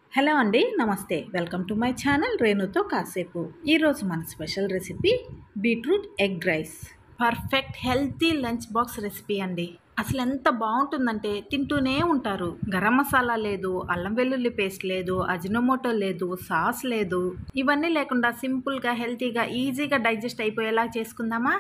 hello అండి నమస్తే welcome to my channel రేణుతో కాసేపు ఈరోజు మన special recipe beetroot egg rice perfect healthy lunch box recipe అండి అసలు ఎంత బాగుంటుందంటే తింటూనే ఉంటారు గరం మసాలా లేదు అల్లం వెల్లుల్లి పేస్ట్ లేదు అజినోమోటో లేదు సాస్ లేదు ఇవన్నీ లేకుండా సింపుల్గా హెల్తీగా ఈజీగా డైజెస్ట్ అయిపోయేలా చేసుకుందామా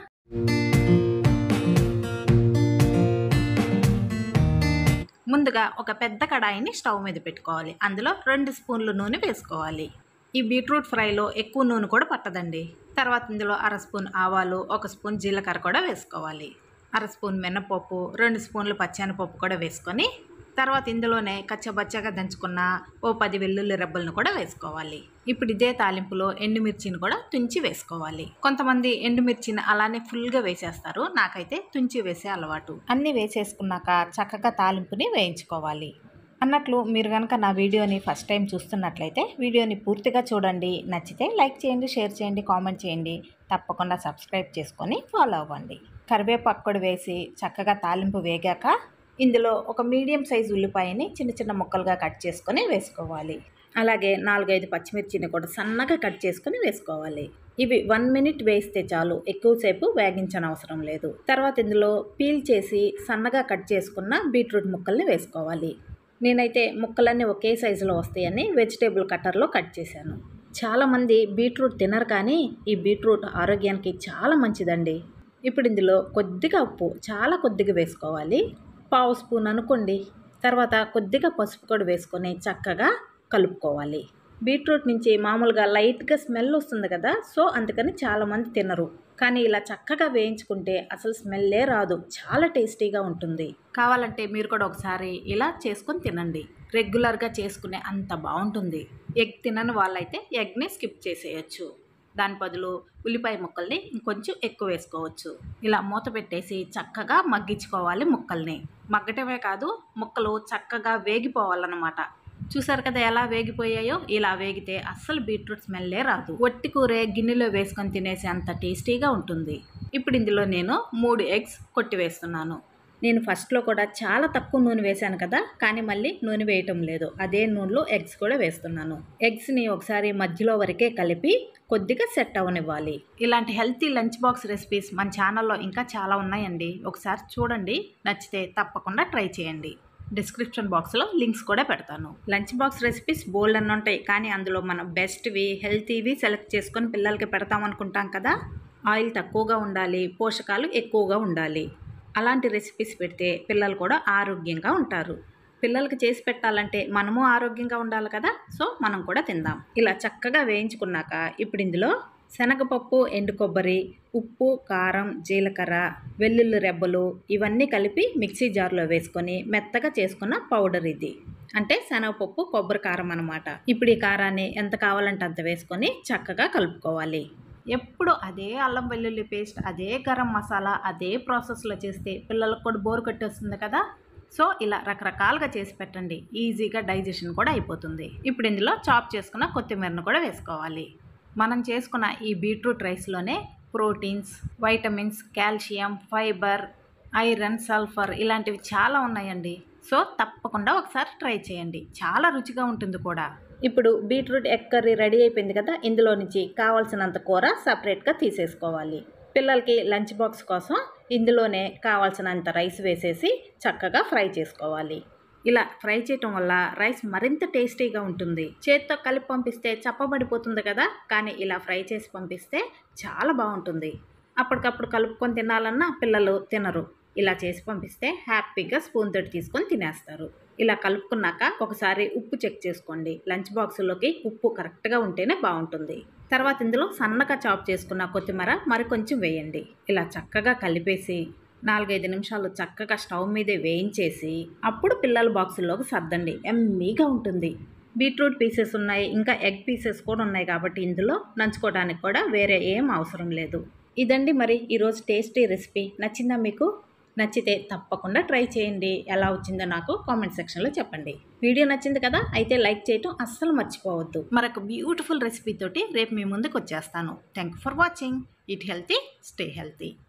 ముందుగా ఒక పెద్ద కడాయిని స్టవ్ మీద పెట్టుకోవాలి అందులో రెండు స్పూన్లు నూనె వేసుకోవాలి ఈ బీట్రూట్ ఫ్రైలో ఎక్కువ నూనె కూడా పట్టదండి తర్వాత ఇందులో అర స్పూన్ ఆవాలు ఒక స్పూన్ జీలకర్ర కూడా వేసుకోవాలి అర స్పూన్ మినపప్పు రెండు స్పూన్లు పచ్చెనపప్పు కూడా వేసుకొని తర్వాత ఇందులోనే కచ్చబచ్చగా దంచుకున్న ఓ పది వెల్లుల్లి రెబ్బలను కూడా వేసుకోవాలి ఇప్పుడు ఇదే తాలింపులో ఎండుమిర్చిని కూడా తుంచి వేసుకోవాలి కొంతమంది ఎండుమిర్చిని అలానే ఫుల్గా వేసేస్తారు నాకైతే తుంచి వేసే అలవాటు అన్నీ వేసేసుకున్నాక చక్కగా తాలింపుని వేయించుకోవాలి అన్నట్లు మీరు కనుక నా వీడియోని ఫస్ట్ టైం చూస్తున్నట్లయితే వీడియోని పూర్తిగా చూడండి నచ్చితే లైక్ చేయండి షేర్ చేయండి కామెంట్ చేయండి తప్పకుండా సబ్స్క్రైబ్ చేసుకొని ఫాలో అవ్వండి కరివేపాకు కూడా వేసి చక్కగా తాలింపు వేగాక ఇందులో ఒక మీడియం సైజు ఉల్లిపాయని చిన్న చిన్న ముక్కలుగా కట్ చేసుకొని వేసుకోవాలి అలాగే నాలుగైదు పచ్చిమిర్చిని కూడా సన్నగా కట్ చేసుకొని వేసుకోవాలి ఇవి వన్ మినిట్ వేస్తే చాలు ఎక్కువసేపు వేగించనవసరం లేదు తర్వాత ఇందులో పీల్ చేసి సన్నగా కట్ చేసుకున్న బీట్రూట్ ముక్కల్ని వేసుకోవాలి నేనైతే ముక్కలన్నీ ఒకే సైజులో వస్తాయని వెజిటేబుల్ కట్టర్లో కట్ చేశాను చాలామంది బీట్రూట్ తినరు కానీ ఈ బీట్రూట్ ఆరోగ్యానికి చాలా మంచిదండి ఇప్పుడు ఇందులో కొద్దిగా ఉప్పు చాలా కొద్దిగా వేసుకోవాలి పావు స్పూన్ అనుకోండి తర్వాత కొద్దిగా పసుపు కూడా వేసుకొని చక్కగా కలుపుకోవాలి బీట్రూట్ నుంచి మామూలుగా లైట్గా స్మెల్ వస్తుంది కదా సో అందుకని చాలామంది తినరు కానీ ఇలా చక్కగా వేయించుకుంటే అసలు స్మెల్లే రాదు చాలా టేస్టీగా ఉంటుంది కావాలంటే మీరు కూడా ఒకసారి ఇలా చేసుకొని తినండి రెగ్యులర్గా చేసుకునే అంత బాగుంటుంది ఎగ్ తినని వాళ్ళైతే ఎగ్ని స్కిప్ చేసేయచ్చు దాని బదులు ఉల్లిపాయ ముక్కల్ని ఇంకొంచెం ఎక్కువ వేసుకోవచ్చు ఇలా మూత పెట్టేసి చక్కగా మగ్గించుకోవాలి ముక్కల్ని మగ్గటమే కాదు ముక్కలు చక్కగా వేగిపోవాలన్నమాట చూసారు కదా ఎలా వేగిపోయాయో ఇలా వేగితే అస్సలు బీట్రూట్ స్మెల్లే రాదు ఒట్టి కూరే గిన్నెలో వేసుకొని తినేసి అంత టేస్టీగా ఉంటుంది ఇప్పుడు ఇందులో నేను మూడు ఎగ్స్ కొట్టి వేస్తున్నాను నేను ఫస్ట్లో కూడా చాలా తక్కువ నూనె వేశాను కదా కానీ మళ్ళీ నూనె వేయటం లేదు అదే నూనెలో ఎగ్స్ కూడా వేస్తున్నాను ఎగ్స్ని ఒకసారి మధ్యలో వరకే కలిపి కొద్దిగా సెట్ అవ్వనివ్వాలి ఇలాంటి హెల్తీ లంచ్ బాక్స్ రెసిపీస్ మన ఛానల్లో ఇంకా చాలా ఉన్నాయండి ఒకసారి చూడండి నచ్చితే తప్పకుండా ట్రై చేయండి డిస్క్రిప్షన్ బాక్స్లో లింక్స్ కూడా పెడతాను లంచ్ బాక్స్ రెసిపీస్ బోల్డ్ అన్నీ ఉంటాయి కానీ అందులో మనం బెస్ట్వి హెల్తీవి సెలెక్ట్ చేసుకొని పిల్లలకి పెడతాం అనుకుంటాం కదా ఆయిల్ తక్కువగా ఉండాలి పోషకాలు ఎక్కువగా ఉండాలి అలాంటి రెసిపీస్ పెడితే పిల్లలు కూడా ఆరోగ్యంగా ఉంటారు పిల్లలకి చేసి పెట్టాలంటే మనము ఆరోగ్యంగా ఉండాలి కదా సో మనం కూడా తిందాం ఇలా చక్కగా వేయించుకున్నాక ఇప్పుడు ఇందులో శనగపప్పు ఎండు కొబ్బరి ఉప్పు కారం జీలకర్ర వెల్లుల్లి రెబ్బలు ఇవన్నీ కలిపి మిక్సీ జార్లో వేసుకొని మెత్తగా చేసుకున్న పౌడర్ ఇది అంటే శనగపప్పు కొబ్బరి కారం అనమాట ఇప్పుడు ఈ కారాన్ని ఎంత కావాలంటే అంత వేసుకొని చక్కగా కలుపుకోవాలి ఎప్పుడు అదే అల్లం వెల్లుల్లి పేస్ట్ అదే గరం మసాలా అదే ప్రాసెస్లో చేస్తే పిల్లలకు కూడా బోర్ కొట్టేస్తుంది కదా సో ఇలా రకరకాలుగా చేసి పెట్టండి ఈజీగా డైజెషన్ కూడా అయిపోతుంది ఇప్పుడు ఇందులో చాప్ చేసుకున్న కొత్తిమీరను కూడా వేసుకోవాలి మనం చేసుకున్న ఈ బీట్రూట్ రైస్లోనే proteins vitamins calcium fibre iron sulphur ఇలాంటివి చాలా ఉన్నాయండి సో తప్పకుండా ఒకసారి ట్రై చేయండి చాలా రుచిగా ఉంటుంది కూడా ఇప్పుడు బీట్రూట్ ఎగ్ కర్రీ రెడీ అయిపోయింది కదా ఇందులో నుంచి కావాల్సినంత కూర సపరేట్గా తీసేసుకోవాలి పిల్లలకి లంచ్ బాక్స్ కోసం ఇందులోనే కావాల్సినంత రైస్ వేసేసి చక్కగా ఫ్రై చేసుకోవాలి ఇలా ఫ్రై చేయటం వల్ల రైస్ మరింత టేస్టీగా ఉంటుంది చేత్తో కలిపి పంపిస్తే చప్పబడిపోతుంది కదా కానీ ఇలా ఫ్రై చేసి పంపిస్తే చాలా బాగుంటుంది అప్పటికప్పుడు కలుపుకొని తినాలన్నా పిల్లలు తినరు ఇలా చేసి పంపిస్తే హ్యాపీగా స్పూన్ తోటి తీసుకొని తినేస్తారు ఇలా కలుపుకున్నాక ఒకసారి ఉప్పు చెక్ చేసుకోండి లంచ్ బాక్సులోకి ఉప్పు కరెక్ట్గా ఉంటేనే బాగుంటుంది తర్వాత ఇందులో సన్నగా చాప్ చేసుకున్న కొత్తిమీర మరి కొంచెం వేయండి ఇలా చక్కగా కలిపేసి నాలుగైదు నిమిషాలు చక్కగా స్టవ్ మీదే వేయించేసి అప్పుడు పిల్లల బాక్సుల్లోకి సర్దండి ఎమ్మీగా ఉంటుంది బీట్రూట్ పీసెస్ ఉన్నాయి ఇంకా ఎగ్ పీసెస్ కూడా ఉన్నాయి కాబట్టి ఇందులో నంచుకోవడానికి కూడా వేరే ఏం అవసరం లేదు ఇదండి మరి ఈరోజు టేస్టీ రెసిపీ నచ్చిందా మీకు నచ్చితే తప్పకుండా ట్రై చేయండి ఎలా వచ్చిందో నాకు కామెంట్ సెక్షన్లో చెప్పండి వీడియో నచ్చింది కదా అయితే లైక్ చేయటం అస్సలు మర్చిపోవద్దు మరొక బ్యూటిఫుల్ రెసిపీ తోటి రేపు మీ ముందుకు వచ్చేస్తాను thank for watching it healthy stay healthy